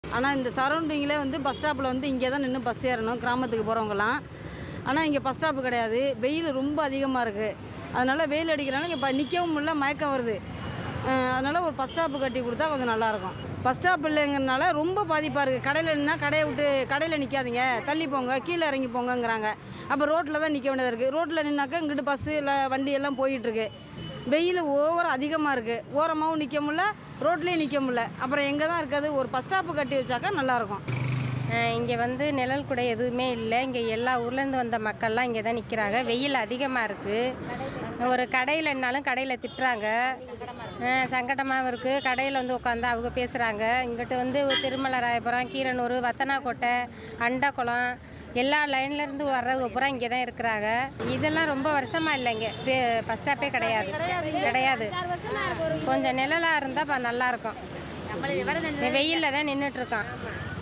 ஆனால் இந்த சரௌண்டிங்கில் வந்து பஸ் ஸ்டாப்பில் வந்து இங்கே தான் நின்று பஸ் ஏறணும் கிராமத்துக்கு போகிறவங்கலாம் ஆனால் இங்கே பஸ் ஸ்டாப்பு கிடையாது வெயில் ரொம்ப அதிகமாக இருக்குது அதனால் வெயில் அடிக்கிறனால இங்கே நிற்கவும் முடியல மயக்கம் வருது அஹ் அதனால் ஒரு பஸ் ஸ்டாப்பு கட்டி கொடுத்தா கொஞ்சம் நல்லாயிருக்கும் பஸ் ஸ்டாப் இல்லைங்கிறனால ரொம்ப பாதிப்பாக இருக்குது கடையில் நின்னா கடையை விட்டு கடையில் நிற்காதீங்க தள்ளி போங்க கீழே இறங்கி போங்கங்கிறாங்க அப்போ ரோட்டில் தான் நிற்க வேண்டியதாக இருக்குது ரோட்டில் நின்னாக்கா இங்கிட்டு பஸ்ஸு இல்லை வண்டி எல்லாம் போயிட்டுருக்கு வெயில் ஓவர் அதிகமாக இருக்குது ஓரமாகவும் நிற்க முடியல ரோட்லேயும் நிற்க முடியல அப்புறம் எங்கே தான் இருக்காது ஒரு பஸ் ஸ்டாப்பு கட்டி வச்சாக்கா நல்லாயிருக்கும் இங்கே வந்து நிழல் கூட எதுவுமே இல்லை இங்கே எல்லா ஊர்லேருந்து வந்த மக்கள்லாம் இங்கே தான் நிற்கிறாங்க வெயில் அதிகமாக இருக்குது ஒரு கடையிலனாலும் கடையில் திட்டுறாங்க சங்கடமாகவும் இருக்குது கடையில் வந்து உட்காந்து அவங்க பேசுகிறாங்க இங்கிட்டு வந்து திருமலராயபுரம் கீரனூர் வத்தனாக்கோட்டை அண்டக்குளம் எல்லா லைன்லேருந்து வர்றவங்க பூரா இங்கே தான் இருக்கிறாங்க இதெல்லாம் ரொம்ப வருஷமாக இல்லை இங்கே பஸ் ஸ்டாப்பே கிடையாது கிடையாது கொஞ்சம் நிழலாக இருந்தால் நல்லாயிருக்கும் வெயிலில் தான் நின்றுட்டுருக்கோம்